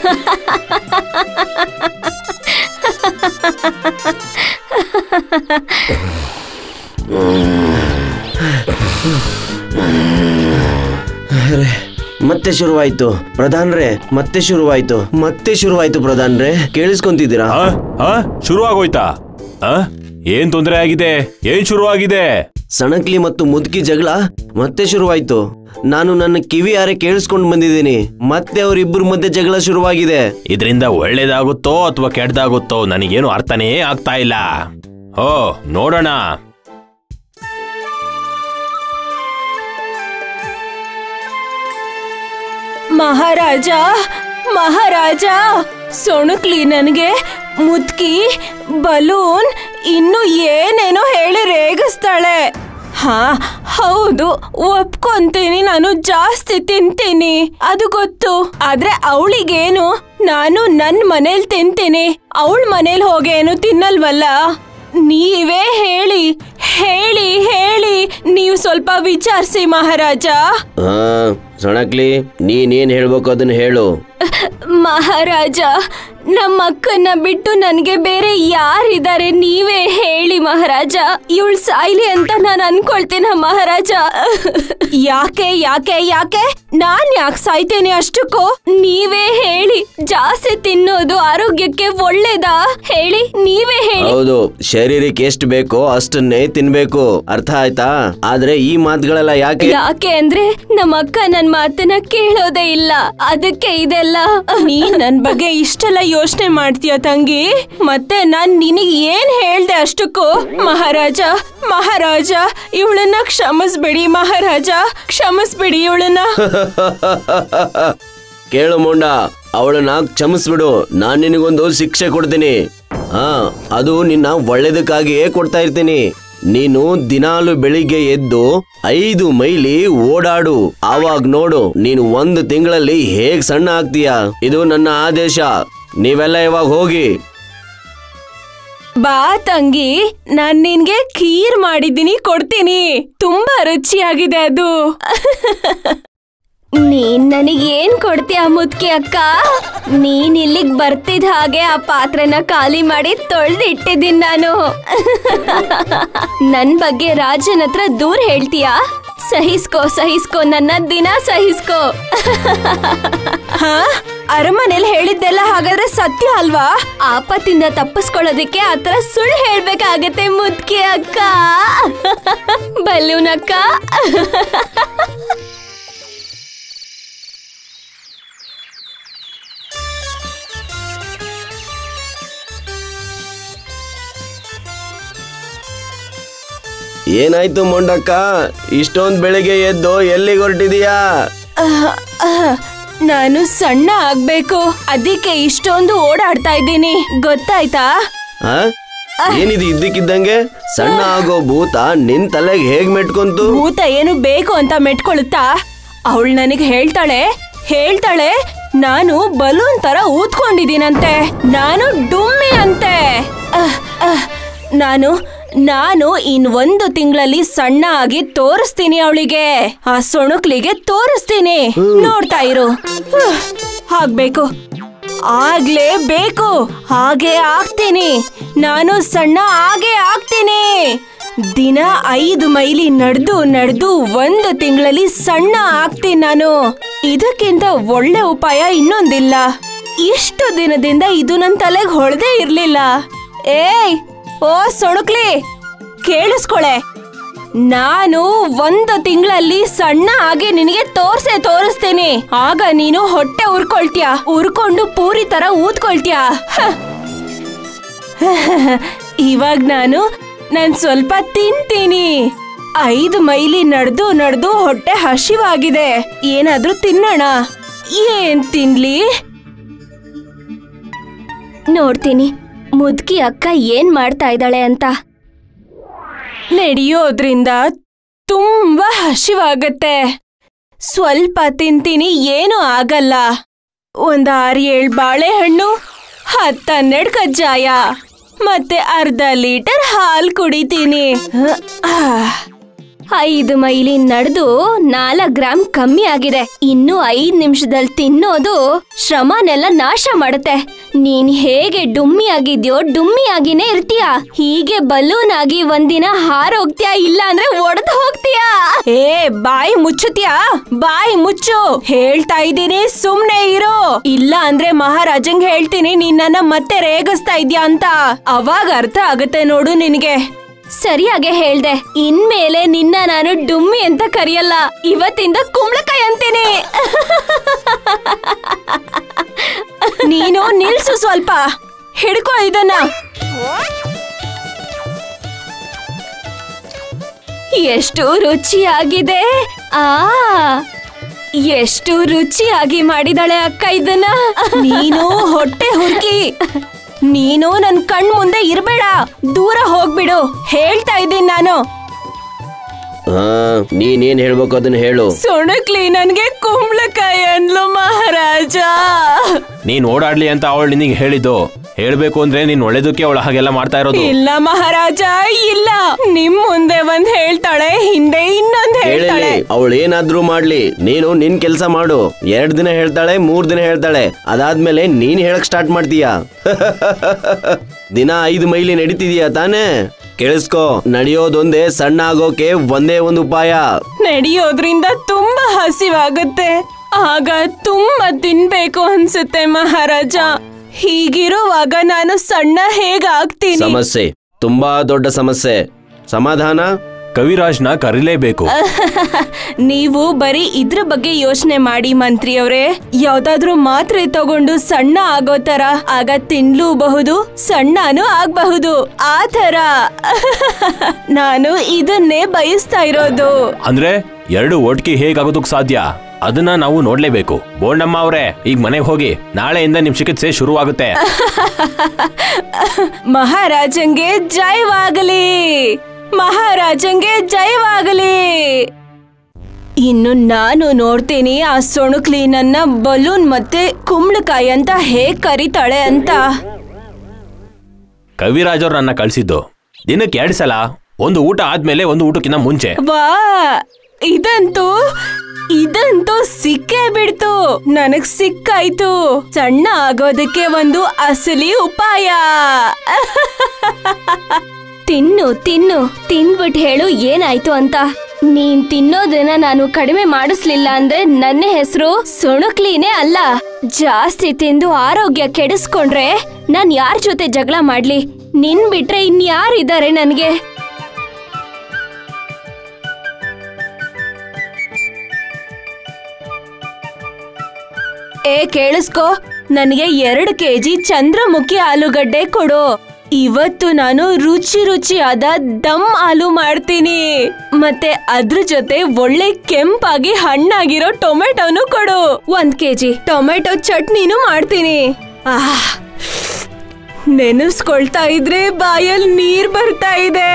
ಅರೆ, ಮತ್ತೆ ಶುರುವಾಯ್ತು ಪ್ರಧಾನ್ರೆ ಮತ್ತೆ ಶುರುವಾಯ್ತು ಮತ್ತೆ ಶುರುವಾಯ್ತು ಪ್ರಧಾನ್ರೆ ಕೇಳಿಸ್ಕೊಂತಿದ್ದೀರಾ ಆ ಆ ಶುರುವಾಗೋಯ್ತಾ ಆ ಏನ್ ತೊಂದರೆ ಆಗಿದೆ ಏನ್ ಶುರುವಾಗಿದೆ ಸಣಕ್ಲಿ ಮತ್ತು ಮುದುಕಿ ಜಗಳ ಮತ್ತೆ ಶುರುವಾಯ್ತು ನಾನು ನನ್ನ ಕಿವಿ ಯಾರೆ ಕೇಳಿಸ್ಕೊಂಡು ಬಂದಿದ್ದೀನಿ ಮತ್ತೆ ಅವರಿಬ್ಬರ ಮಧ್ಯೆ ಜಗಳ ಶುರುವಾಗಿದೆ ಇದರಿಂದ ಒಳ್ಳೇದಾಗುತ್ತೋ ಅಥವಾ ಕೆಟ್ಟದಾಗುತ್ತೋ ನನಗೇನು ಅರ್ಥನೇ ಆಗ್ತಾ ಇಲ್ಲ ಓ ನೋಡೋಣ ಮಹಾರಾಜ ಮಹಾರಾಜ ಸೊಣಕ್ಲಿ ನನಗೆ ಮುದ್ಕಿ ಬಲೂನ್ ಇನ್ನು ಏನೇನೋ ಹೇಳಿ ರೇಗಿಸ್ತಾಳೆ ಹಾ ಹೌದು ಒಪ್ಕೊಂತೀನಿ ನಾನು ಜಾಸ್ತಿ ತಿಂತೀನಿ ಅದು ಗೊತ್ತು ಆದ್ರೆ ಅವಳಿಗೇನು ನಾನು ನನ್ ಮನೇಲಿ ತಿಂತೀನಿ ಅವಳ ಮನೇಲಿ ಹೋಗೇನು ತಿನ್ನಲ್ವಲ್ಲ ನೀವೇ ಹೇಳಿ ಹೇಳಿ ಹೇಳಿ ನೀವು ಸ್ವಲ್ಪ ವಿಚಾರಿಸಿ ಮಹಾರಾಜ ಹಾ ಸಣಕ್ಲಿ ನೀನೇನ್ ಹೇಳ್ಬೇಕು ಅದನ್ನ ಹೇಳು ಮಹಾರಾಜ ನಮ್ಮ ಅಕ್ಕನ್ನ ಬಿಟ್ಟು ನನ್ಗೆ ಬೇರೆ ಯಾರಿದ್ದಾರೆ ನೀವೇ ಹೇಳಿ ಮಹಾರಾಜ ಇವಳು ಸಾಯ್ಲಿ ಅಂತ ನಾನು ಅನ್ಕೊಳ್ತೇನೆ ಮಹಾರಾಜ ಯಾಕೆ ಯಾಕೆ ಯಾಕೆ ನಾನ್ ಯಾಕೆ ಸಾಯ್ತೇನೆ ಅಷ್ಟಕ್ಕೂ ನೀವೇ ಹೇಳಿ ಜಾಸ್ತಿ ತಿನ್ನೋದು ಆರೋಗ್ಯಕ್ಕೆ ಒಳ್ಳೇದಾ ಹೇಳಿ ನೀವೇ ಹೇಳಿ ಹೌದು ಶರೀರಕ್ಕೆ ಎಷ್ಟು ಬೇಕೋ ಅಷ್ಟನ್ನೇ ತಿನ್ಬೇಕು ಅರ್ಥ ಆಯ್ತಾ ಆದ್ರೆ ಈ ಮಾತುಗಳೆಲ್ಲ ಯಾಕೆ ಯಾಕೆ ಅಂದ್ರೆ ನಮ್ಮ ಅಕ್ಕ ನನ್ ನನ್ ಮಾತನ್ನ ಕೇಳೋದೇ ಇಲ್ಲ ಅದಕ್ಕೆ ಇದೆಲ್ಲ ನೀ ನನ್ ಬಗ್ಗೆ ಇಷ್ಟೆಲ್ಲ ಯೋಚನೆ ಮಾಡ್ತೀಯ ತಂಗಿ ಮತ್ತೆ ನಾನ್ ನಿನಗ್ ಏನ್ ಹೇಳ್ದೆ ಅಷ್ಟಕ್ಕೂ ಮಹಾರಾಜ ಮಹಾರಾಜ ಇವಳನ್ನ ಕ್ಷಮಿಸ್ಬಿಡಿ ಮಹಾರಾಜ ಕ್ಷಮಿಸ್ಬಿಡಿ ಇವಳನ್ನ ಕೇಳು ಮೊಂಡ ಅವಳನ್ನ ಕ್ಷಮಿಸ್ಬಿಡು ನಾನ್ ನಿನಗೊಂದು ಶಿಕ್ಷೆ ಕೊಡ್ತೀನಿ ಹಾ ಅದು ನಿನ್ನ ಒಳ್ಳೇದಕ್ಕಾಗಿಯೇ ಕೊಡ್ತಾ ಇರ್ತೀನಿ ನೀನು ದಿನಾಲು ಬೆಳಿಗ್ಗೆ ಎದ್ದು ಐದು ಮೈಲಿ ಓಡಾಡು ಆವಾಗ ನೋಡು ನೀನು ಒಂದು ತಿಂಗಳಲ್ಲಿ ಹೇಗ್ ಸಣ್ಣ ಆಗ್ತೀಯ ಇದು ನನ್ನ ಆದೇಶ ನೀವೆಲ್ಲ ಇವಾಗ ಹೋಗಿ ಬಾ ತಂಗಿ ನಾನ್ ನಿನ್ಗೆ ಖೀರ್ ಮಾಡಿದ್ದೀನಿ ಕೊಡ್ತೀನಿ ತುಂಬಾ ರುಚಿಯಾಗಿದೆ ಅದು ನೀನ್ ನನಗೆ ಏನ್ ಕೊಡ್ತೀಯ ಮುದ್ಕಿ ಅಕ್ಕ ನೀನ್ ಇಲ್ಲಿಗ್ ಬರ್ತಿದ್ ಹಾಗೆ ಆ ಪಾತ್ರೆನ ಖಾಲಿ ಮಾಡಿ ತೊಳ್ದಿಟ್ಟಿದ್ದೀನಿ ನಾನು ನನ್ ಬಗ್ಗೆ ರಾಜನ ಹತ್ರ ದೂರ ಹೇಳ್ತೀಯಾ ಸಹಿಸ್ಕೋ ಸಹಿಸ್ಕೋ ನನ್ನ ದಿನ ಸಹಿಸ್ಕೋ ಹಾ ಅರಮನೆಲ್ ಹೇಳಿದ್ದೆಲ್ಲ ಹಾಗಾದ್ರೆ ಸತ್ಯ ಅಲ್ವಾ ಆಪತ್ತಿಂದ ತಪ್ಪಿಸ್ಕೊಳ್ಳೋದಕ್ಕೆ ಆತರ ಸುಳ್ಳು ಹೇಳ್ಬೇಕಾಗತ್ತೆ ಮುದ್ಕಿ ಅಕ್ಕ ಬಲ್ಲೂನ್ ಅಕ್ಕ ಏನಾಯ್ತು ಮೊಂಡಕ್ಕ ಇಷ್ಟೊಂದ್ ಬೆಳಿಗ್ಗೆ ಎದ್ದು ಎಲ್ಲಿಗೆ ಹೊರಟಿದೀಯಾ ಆಹ್, ಆಹ್, ನಾನು ಸಣ್ಣ ಆಗ್ಬೇಕು ಅದಕ್ಕೆ ಇಷ್ಟೊಂದು ಓಡಾಡ್ತಾ ಇದ್ದೀನಿ ಗೊತ್ತಾಯ್ತಾ ಆ? ಏನಿದು ಇದ್ದಕ್ಕಿದ್ದಂಗೆ ಸಣ್ಣ ಆಗೋ ಭೂತ ನಿನ್ ತಲೆಗೆ ಹೇಗ್ ಮೆಟ್ಕೊಂತು ಭೂತ ಏನು ಬೇಕು ಅಂತ ಮೆಟ್ಕೊಳುತ್ತಾ ಅವಳು ನನಗೆ ಹೇಳ್ತಾಳೆ ಹೇಳ್ತಾಳೆ ನಾನು ಬಲೂನ್ ತರ ಊದ್ಕೊಂಡಿದ್ದೀನಂತೆ ನಾನು ಡುಮ್ಮಿ ಅಂತೆ ಅಹ್, ಅಹ್, ನಾನು ನಾನು ಇನ್ ಒಂದು ತಿಂಗಳಲ್ಲಿ ಸಣ್ಣ ಆಗಿ ತೋರಿಸ್ತೀನಿ ಅವಳಿಗೆ ಆ ಸೊಣುಕ್ಲಿಗೆ ತೋರಿಸ್ತೀನಿ ನೋಡ್ತಾ ಇರು ಹ್ಮ್, ಆಗ್ಬೇಕು ಆಗ್ಲೇಬೇಕು ಹಾಗೆ ಆಗ್ತೀನಿ ನಾನು ಸಣ್ಣ ಹಾಗೆ ಆಗ್ತೀನಿ ದಿನ ಐದು ಮೈಲಿ ನಡೆದು ನಡೆದು ಒಂದು ತಿಂಗಳಲ್ಲಿ ಸಣ್ಣ ಆಗ್ತೀನಿ ನಾನು ಇದಕ್ಕಿಂತ ಒಳ್ಳೆ ಉಪಾಯ ಇನ್ನೊಂದಿಲ್ಲ ಇಷ್ಟು ದಿನದಿಂದ ಇದು ನನ್ನ ತಲೆಗೆ ಹೊಳ್ದೇ ಇರ್ಲಿಲ್ಲ ಏಯ್ ಓ ಸೊಣುಕ್ಲಿ ಕೇಳಿಸ್ಕೊಳೆ ನಾನು ಒಂದು ತಿಂಗಳಲ್ಲಿ ಸಣ್ಣ ಆಗಿ ನಿನಗೆ ತೋರ್ಸೆ ತೋರಿಸ್ತೀನಿ ಆಗ ನೀನು ಹೊಟ್ಟೆ ಉರ್ಕೊಳ್ತೀಯ ಉರ್ಕೊಂಡು ಪೂರಿ ತರ ಊದ್ಕೊಳ್ತೀಯ ಹ. ಇವಾಗ ನಾನು ನಾನ್ ಸ್ವಲ್ಪ ತಿಂತೀನಿ ಐದು ಮೈಲಿ ನಡೆದು ನಡೆದು ಹೊಟ್ಟೆ ಹಸಿವಾಗಿದೆ ಏನಾದ್ರೂ ತಿನ್ನೋಣ ಏನ್ ತಿನ್ಲಿ ನೋಡ್ತೀನಿ ಮುದ್ಕಿ ಅಕ್ಕ ಏನ್ ಮಾಡ್ತಾ ಇದ್ದಾಳೆ ಅಂತ ನಡೆಯೋದ್ರಿಂದ ತುಂಬಾ ಹಸಿವಾಗತ್ತೆ ಸ್ವಲ್ಪ ತಿಂತೀನಿ ಏನೂ ಆಗಲ್ಲ ಒಂದ್ ಆರು ಏಳು ಬಾಳೆಹಣ್ಣು ಹತ್ತನ್ನೆರಡು ಕಜ್ಜಾಯ ಮತ್ತೆ ಅರ್ಧ ಲೀಟರ್ ಹಾಲ್ ಕುಡಿತೀನಿ ಆಹ್. ಐದು ಮೈಲಿ ನಡೆದು ನಾಲ್ಕು ಗ್ರಾಮ್ ಕಮ್ಮಿ ಆಗಿದೆ ಇನ್ನು ಐದ್ ನಿಮಿಷದಲ್ಲಿ ತಿನ್ನೋದು ಶ್ರಮನೆಲ್ಲ ನಾಶ ಮಾಡುತ್ತೆ ನೀನ್ ಹೇಗೆ ಡುಮ್ಮಿ ಆಗಿದ್ಯೋ ಡುಮ್ಮಿ ಆಗಿನೇ ಇರ್ತೀಯ ಹೀಗೆ ಬಲೂನ್ ಆಗಿ ಒಂದಿನ ಹಾರೋಗ್ತೀಯಾ ಇಲ್ಲ ಅಂದ್ರೆ ಒಡೆದು ಹೋಗ್ತೀಯಾ ಏ ಬಾಯಿ ಮುಚ್ಚುತ್ಯಾ ಬಾಯಿ ಮುಚ್ಚು ಹೇಳ್ತಾ ಇದ್ದೀನಿ ಸುಮ್ನೆ ಇರು ಇಲ್ಲ ಅಂದ್ರೆ ಮಹಾರಾಜಂಗ್ ಹೇಳ್ತೀನಿ ನಿನ್ನನ್ನ ಮತ್ತೆ ರೇಗಿಸ್ತಾ ಇದ್ಯಾ ಅಂತ ಅವಾಗ ಅರ್ಥ ಆಗತ್ತೆ ನೋಡು ನಿನಗೆ ಸರಿಯಾಗೆ ಹೇಳ್ದೆ ಇನ್ಮೇಲೆ ನಿನ್ನ ನಾನು ಡುಮ್ಮಿ ಅಂತ ಕರೆಯಲ್ಲ ಇವತ್ತಿಂದ ಕುಂಬಳಕಾಯಿ ಅಂತೀನಿ ನೀನು ನಿಲ್ಸು ಸ್ವಲ್ಪ ಹಿಡ್ಕೊ ಇದನ್ನ ಎಷ್ಟು ರುಚಿಯಾಗಿದೆ ಆ ಎಷ್ಟು ರುಚಿಯಾಗಿ ಮಾಡಿದಾಳೆ ಅಕ್ಕ ಇದನ್ನ ನೀನು ಹೊಟ್ಟೆ ಹುರ್ಕಿ ನೀನು ನನ್ ಕಣ್ ಮುಂದೆ ಇರ್ಬೇಡ ದೂರ ಹೋಗ್ಬಿಡು ಹೇಳ್ತಾ ಇದ್ದೀನಿ ನಾನು ಹಾ ನೀನೇನ್ ಹೇಳ್ಬೇಕು ಅದನ್ನ ಹೇಳು ಸುಣಕ್ಲಿ ನನ್ಗೆ ಕುಂಬಳಕಾಯಿ ಅನ್ಲು ಮಹಾರಾಜ ನೀನ್ ಓಡಾಡ್ಲಿ ಅಂತ ಅವಳು ನಿನಗೆ ಹೇಳಿದ್ದು ಹೇಳ್ಬೇಕು ಅಂದ್ರೆ ನೀನ್ ಒಳ್ಳೇದಕ್ಕೆ ಅವಳು ಹಾಗೆಲ್ಲ ಮಾಡ್ತಾ ಇರೋದು ಇಲ್ಲ ಮಹಾರಾಜ ಇಲ್ಲ ನಿಮ್ ಮುಂದೆ ಒಂದ್ ಹೇಳ್ತಾಳೆ ಹಿಂದೆ ಇನ್ನೊಂದ್ ಹೇಳಿ ಹೇಳ್ತಾಳೆ ಅವಳು ಏನಾದ್ರೂ ಮಾಡ್ಲಿ ನೀನು ನಿನ್ ಕೆಲ್ಸ ಮಾಡು ಎರಡ್ ದಿನ ಹೇಳ್ತಾಳೆ ಮೂರ್ ದಿನ ಹೇಳ್ತಾಳೆ ಅದಾದ್ಮೇಲೆ ನೀನ್ ಹೇಳಕ್ ಸ್ಟಾರ್ಟ್ ಮಾಡ್ತೀಯ ದಿನ ಐದು ಮೈಲಿ ನಡೀತಿದೀಯ ತಾನೇ ಕೇಳಿಸ್ಕೋ ನಡೆಯೋದೊಂದೇ ಸಣ್ಣ ಆಗೋಕೆ ಒಂದೇ ಒಂದು ಉಪಾಯ ನಡೆಯೋದ್ರಿಂದ ತುಂಬಾ ಹಸಿವಾಗುತ್ತೆ ಆಗ ತುಂಬಾ ತಿನ್ಬೇಕು ಅನ್ಸುತ್ತೆ ಮಹಾರಾಜ ಹೀಗಿರುವಾಗ ನಾನು ಸಣ್ಣ ಹೇಗಾಗ್ತೀನಿ ಸಮಸ್ಯೆ ತುಂಬಾ ದೊಡ್ಡ ಸಮಸ್ಯೆ ಸಮಾಧಾನ ಕವಿರಾಜ್ನ ಕರೀಲೇಬೇಕು ನೀವು ಬರೀ ಇದ್ರ ಬಗ್ಗೆ ಯೋಚನೆ ಮಾಡಿ ಮಂತ್ರಿಯವರೇ ಯಾವ್ದಾದ್ರೂ ಮಾತ್ರೆ ತಗೊಂಡು ಸಣ್ಣ ಆಗೋ ತರ ಆಗ ತಿನ್ಲೂಬಹುದು ಸಣ್ಣನೂ ಆಗ್ಬಹುದು ಆ ತರ ನಾನು ಇದನ್ನೇ ಬಯಸ್ತಾ ಇರೋದು ಅಂದ್ರೆ ಎರಡು ಒಟ್ಟಿಗೆ ಹೇಗಾಗೋದಕ್ ಸಾಧ್ಯ ಅದನ್ನ ನಾವು ನೋಡ್ಲೇಬೇಕು ಬೋಂಡಮ್ಮ ಅವ್ರೆ ಈಗ ಮನೆಗೆ ಹೋಗಿ ನಾಳೆಯಿಂದ ನಿಮ್ ಚಿಕಿತ್ಸೆ ಶುರುವಾಗುತ್ತೆ ಮಹಾರಾಜಂಗೆ ಜಯವಾಗಲಿ ಮಹಾರಾಜಂಗೆ ಜಯವಾಗಲಿ ಇನ್ನು ನಾನು ನೋಡ್ತೀನಿ ಆ ಸೊಣುಕ್ಲಿ ನನ್ನ ಬಲೂನ್ ಮತ್ತೆ ಕುಂಬಳಕಾಯಿ ಅಂತ ಹೇಗ್ ಕರೀತಾಳೆ ಅಂತ ಕವಿರಾಜ್ ಅವ್ರು ನನ್ನ ಕಳ್ಸಿದ್ದು ದಿನಕ್ಕೆ ಎರಡ್ ಸಲ ಒಂದು ಊಟ ಆದ್ಮೇಲೆ ಒಂದು ಊಟಕ್ಕಿಂತ ಮುಂಚೆ ವಾ ಇದಂತೂ ಇದಂತೂ ಸಿಕ್ಕೇ ಬಿಡ್ತು ನನಗ್ ಸಿಕ್ಕಾಯ್ತು ಸಣ್ಣ ಆಗೋದಕ್ಕೆ ಒಂದು ಅಸಲಿ ಉಪಾಯ ತಿನ್ನು ತಿನ್ನು ತಿಂದ್ಬಿಟ್ಟು ಹೇಳು ಏನಾಯ್ತು ಅಂತ ನೀನ್ ತಿನ್ನೋದನ್ನ ನಾನು ಕಡಿಮೆ ಮಾಡಿಸ್ಲಿಲ್ಲ ಅಂದ್ರೆ ನನ್ನ ಹೆಸರು ಸೊಣಕ್ಲಿನೇ ಅಲ್ಲ ಜಾಸ್ತಿ ತಿಂದು ಆರೋಗ್ಯ ಕೆಡಿಸ್ಕೊಂಡ್ರೆ ನಾನ್ ಯಾರ ಜೊತೆ ಜಗಳ ಮಾಡ್ಲಿ ನಿನ್ ಬಿಟ್ರೆ ಇನ್ಯಾರಿದ್ದಾರೆ ನನ್ಗೆ ಏ ಕೇಳಿಸ್ಕೋ ನನಗೆ ಎರಡು ಕೆಜಿ ಚಂದ್ರಮುಖಿ ಆಲೂಗಡ್ಡೆ ಕೊಡು ಇವತ್ತು ನಾನು ರುಚಿ ರುಚಿಯಾದ ದಮ್ ಆಲೂ ಮಾಡ್ತೀನಿ ಮತ್ತೆ ಅದ್ರ ಜೊತೆ ಒಳ್ಳೆ ಕೆಂಪಾಗಿ ಹಣ್ಣಾಗಿರೋ ಟೊಮೆಟೊನು ಕೊಡು ಒಂದ್ ಕೆಜಿ ಟೊಮೆಟೊ ಚಟ್ನಿನೂ ಮಾಡ್ತೀನಿ ಆಹ್ ನೆನೆಸ್ಕೊಳ್ತಾ ಇದ್ರೆ ಬಾಯಲ್ಲಿ ನೀರ್ ಬರ್ತಾ ಇದೆ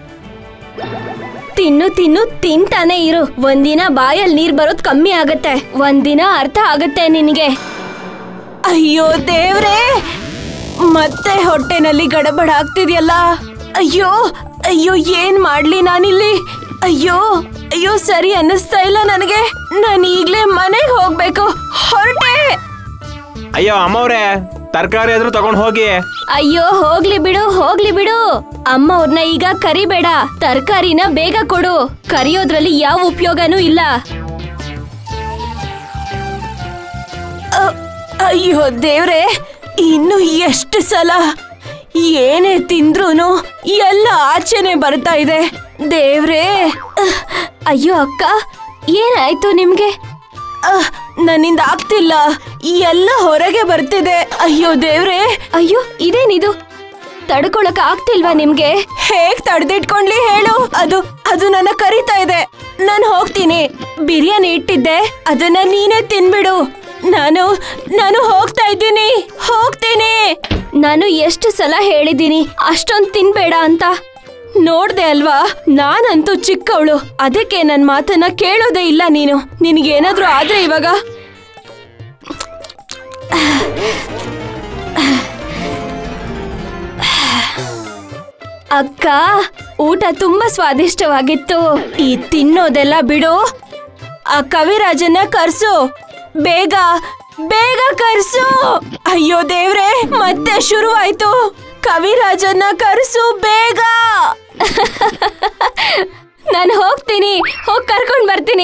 ತಿನ್ನು ತಿನ್ನು ತಿಂತಾನೆ ಇರು ಒಂದಿನ ಬಾಯಲ್ಲಿ ನೀರ್ ಬರೋದ್ ಕಮ್ಮಿ ಆಗತ್ತೆ ಒಂದಿನ ಅರ್ಥ ಆಗತ್ತೆ ನಿನಗೆ ಅಯ್ಯೋ ದೇವ್ರೇ ಮತ್ತೆ ಹೊಟ್ಟೆನಲ್ಲಿ ಗಡಬಡ ಆಗ್ತಿದ್ಯಲ್ಲ ಅಯ್ಯೋ ಅಯ್ಯೋ ಏನ್ ಮಾಡ್ಲಿ ನಾನಿಲ್ಲಿ ಅಯ್ಯೋ ಅಯ್ಯೋ ಸರಿ ಅನ್ನಿಸ್ತಾ ಇಲ್ಲ ನನಗೆ ನಾನು ಈಗ್ಲೇ ಮನೆಗೆ ಹೋಗ್ಬೇಕು ಹೊರಟೆ ಅಯ್ಯೋ ಅಮ್ಮವ್ರೆ ತರಕಾರಿ ಆದ್ರೂ ತಗೊಂಡ್ ಹೋಗಿ ಅಯ್ಯೋ ಹೋಗ್ಲಿ ಬಿಡು ಹೋಗ್ಲಿ ಬಿಡು ಅಮ್ಮ ಅವ್ರನ್ನ ಈಗ ಕರಿಬೇಡ ತರಕಾರಿನ ಬೇಗ ಕೊಡು ಕರಿಯೋದ್ರಲ್ಲಿ ಯಾವ ಉಪಯೋಗನೂ ಇಲ್ಲ ಅ- ಅಯ್ಯೋ ದೇವ್ರೆ ಇನ್ನು ಎಷ್ಟು ಸಲ ಏನೇ ತಿಂದ್ರೂನು ಎಲ್ಲ ಆಚೆನೆ ಬರ್ತಾ ಇದೆ ದೇವ್ರೇ ಅಹ್, ಅಯ್ಯೋ ಅಕ್ಕ ಏನಾಯ್ತು ನಿಮ್ಗೆ ಅಹ್, ನನ್ನಿಂದ ಆಗ್ತಿಲ್ಲ ಎಲ್ಲ ಹೊರಗೆ ಬರ್ತಿದೆ ಅಯ್ಯೋ ದೇವ್ರೇ ಅಯ್ಯೋ ಇದೇನಿದು ತಡ್ಕೊಳಕ್ ಆಗ್ತಿಲ್ವಾ ನಿಮ್ಗೆ ಹೇಗ್ ತಡೆದಿಟ್ಕೊಂಡ್ಲಿ ಹೇಳು ಅದು ಅದು ನನ್ನ ಕರಿತಾ ಇದೆ ನಾನು ಹೋಗ್ತೀನಿ ಬಿರಿಯಾನಿ ಇಟ್ಟಿದ್ದೆ ಅದನ್ನ ನೀನೇ ತಿನ್ಬಿಡು ನಾನು ನಾನು ಹೋಗ್ತಾ ಇದ್ದೀನಿ ಹೋಗ್ತೀನಿ ನಾನು ಎಷ್ಟು ಸಲ ಹೇಳಿದ್ದೀನಿ ಅಷ್ಟೊಂದ್ ತಿನ್ಬೇಡ ಅಂತ ನೋಡ್ದೆ ಅಲ್ವಾ ನಾನಂತೂ ಚಿಕ್ಕವಳು ಅದಕ್ಕೆ ನನ್ ಮಾತನ್ನ ಕೇಳೋದೇ ಇಲ್ಲ ನೀನು ನಿನಗೇನಾದ್ರೂ ಆದ್ರೆ ಇವಾಗ ಅಕ್ಕ ಊಟ ತುಂಬಾ ಸ್ವಾದಿಷ್ಟವಾಗಿತ್ತು ಈ ತಿನ್ನೋದೆಲ್ಲ ಬಿಡು ಆ ಕವಿರಾಜನ್ನ ಕರ್ಸು ಬೇಗ ಬೇಗ ಕರ್ಸು ಅಯ್ಯೋ ದೇವ್ರೆ ಮತ್ತೆ ಶುರುವಾಯ್ತು ಕವಿರಾಜನ್ನ ಕರ್ಸು ಬೇಗ ನಾನು ಹೋಗ್ತೀನಿ ಹೋಗಿ ಕರ್ಕೊಂಡ್ ಬರ್ತೀನಿ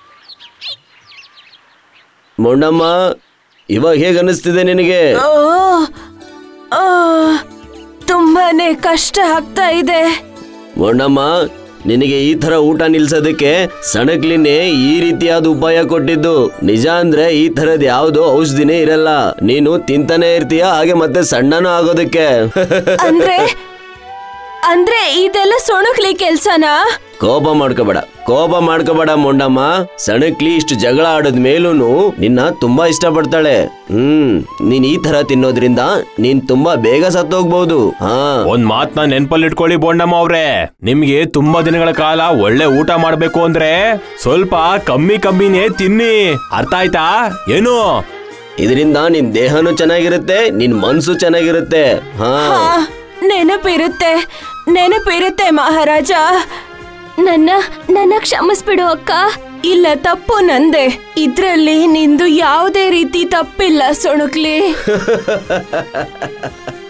ಮೊಂಡಮ್ಮ ಇವಾಗ ಹೇಗೆ ಅನ್ನಿಸ್ತಿದೆ ನಿನಗೆ ಓ, ಆ, ತುಂಬಾನೇ ಕಷ್ಟ ಆಗ್ತಾ ಇದೆ ಮೊಂಡಮ್ಮ ನಿನಗೆ ಈ ತರ ಊಟ ನಿಲ್ಸೋದಕ್ಕೆ ಸಣಕ್ಲಿನೇ ಈ ರೀತಿಯಾದ ಉಪಾಯ ಕೊಟ್ಟಿದ್ದು ನಿಜ ಅಂದ್ರೆ ಈ ತರದ್ ಯಾವ್ದು ಔಷಧಿನೇ ಇರಲ್ಲ ನೀನು ತಿಂತಾನೆ ಇರ್ತೀಯ ಹಾಗೆ ಮತ್ತೆ ಸಣ್ಣನೂ ಆಗೋದಕ್ಕೆ ಅಂದ್ರೆ ಅಂದ್ರೆ ಇದೆಲ್ಲ ಸೊಣಕ್ಲಿ ಕೆಲ್ಸನಾ ಕೋಪ ಮಾಡ್ಕೋಬೇಡ ಕೋಪ ಮಾಡ್ಕೋಬೇಡ ಮೊಂಡಮ್ಮ ಸಣಕ್ಲಿ ಇಷ್ಟು ಜಗಳ ಆಡದ ಮೇಲೂನು ನಿನ್ನ ತುಂಬಾ ಇಷ್ಟಪಡ್ತಾಳೆ ಹ್ಮ್ ನೀನ್ ಈ ತರ ತಿನ್ನೋದ್ರಿಂದ ನೀನ್ ತುಂಬಾ ಬೇಗ ಸತ್ತೋಗ್ಬಹುದು ಹಾ ಒಂದ್ ಮಾತ್ನ ನೆನ್ಪಲ್ಲಿಟ್ಕೊಳ್ಳಿ ಬೋಂಡಮ್ಮ ಅವ್ರೆ ನಿಮ್ಗೆ ತುಂಬಾ ದಿನಗಳ ಕಾಲ ಒಳ್ಳೆ ಊಟ ಮಾಡ್ಬೇಕು ಅಂದ್ರೆ ಸ್ವಲ್ಪ ಕಮ್ಮಿ ಕಮ್ಮಿನೇ ತಿನ್ನಿ ಅರ್ಥ ಆಯ್ತಾ ಏನು ಇದರಿಂದ ನಿನ್ ದೇಹನೂ ಚೆನ್ನಾಗಿರುತ್ತೆ ನಿನ್ ಮನ್ಸು ಚೆನ್ನಾಗಿರುತ್ತೆ ಹಾ ಆ, ನೆನಪಿರುತ್ತೆ ನೆನಪಿರುತ್ತೆ ಮಹಾರಾಜ ನನ್ನ ನನ್ನ ಕ್ಷಮಿಸ್ಬಿಡು ಅಕ್ಕ ಇಲ್ಲ ತಪ್ಪು ನಂದೆ ಇದ್ರಲ್ಲಿ ನಿಂದು ಯಾವುದೇ ರೀತಿ ತಪ್ಪಿಲ್ಲ ಸೊಣಕ್ಲಿ